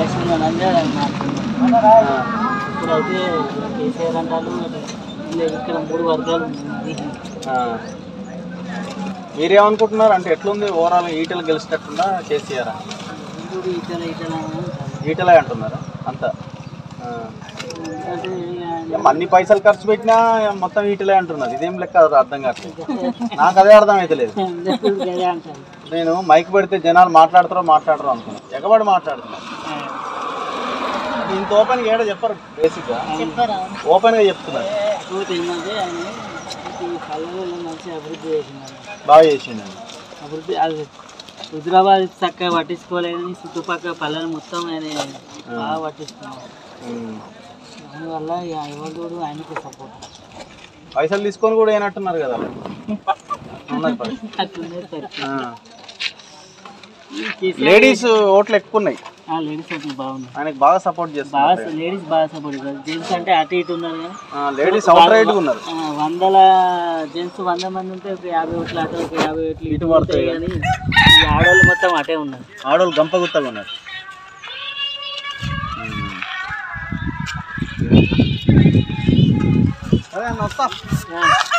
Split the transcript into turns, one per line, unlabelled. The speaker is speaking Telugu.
చేసింది అని అంటే మాట్లాడుతున్నాం
ఆ.
ఇప్పుడైతే కేసీఆర్ అంటారు ఇలా ఇక్కడ మూడు వర్గాలు ఉన్నాయి.
ఆ. మీరేమనుకుంటున్నారు అంటే ఎట్లుంది ఓవరాల్ ఈటలు గెలిచినట్టుందా కేసీఆర్
ఇప్పుడు ఇతర ఇతర అని అంటారు.
ఈటలే అంటున్నారా అంతా ఆ.
అంటే ఇక
ఏం అన్ని పైసలు ఖర్చు పెట్టినా మొత్తం ఈటలే అంటున్నారు ఇదేం లెక్క అర్థం కావట్లేదు నాకు అదే అర్థం అవుతలేదు
అందరూ ఇదే అంటారు
నేను మైక్ పెడితే జనాలు మాట్లాడతారో మాట్లాడరో అనుకున్నాను ఎగబడి మాట్లాడుతున్నారు ఇంత ఓపెన్ ఏడ చెప్పరు బేసిక్గా
చెప్పారా
ఓపెన్గా చెప్తున్నారు
ఇంకోటి ఏంటంటే ఆయన ఈ పల్లెల్లో మంచి అభివృద్ధి చేసింది
బాగా చేసిండండి
అభివృద్ధి అది హైదరాబాద్ చక్కగా పట్టించుకోలేదని చుట్టుపక్కల పల్లెలు మొత్తం ఆయన బాగా పట్టించుకున్నాడు
ఉమ్.
దానివల్ల ఇక ఎవరు ఆయనకి సపోర్ట్
పైసలు తీసుకొని కూడా ఏనట్టున్నారు కదా ఉన్నది పరిస్థితి.
అట్లుండే పరిస్థితి
ఆ.
ఈ కేసీఆర్
లేడీస్ ఓట్లు ఎక్కువ ఉన్నాయి
ఆ, లేడీస్ అయితే బాగుంది
ఆయనకి బాగా సపోర్ట్
బాగా
చేస్తున్నారు
లేడీస్ బాగా సపోర్ట్ చేస్తారు జెంట్స్ అంటే అటు ఇటు ఉన్నారు కానీ
ఆ, లేడీస్ అవుట్ రైట్ ఉన్నారు
ఆ, వందల జెంట్స్ వంద మంది ఉంటే ఒక యాభై ఓట్లు అటు ఒక యాభై ఓట్లు ఇటు
ఇటు పడతాయి
పడతాయి కానీ ఈ ఆడవాళ్ళు మొత్తం అటే ఉన్నారు
ఆడవాళ్ళు గంపగుత్తగా ఉన్నారు ఉమ్. సరే అన్న వస్తా
ఆ,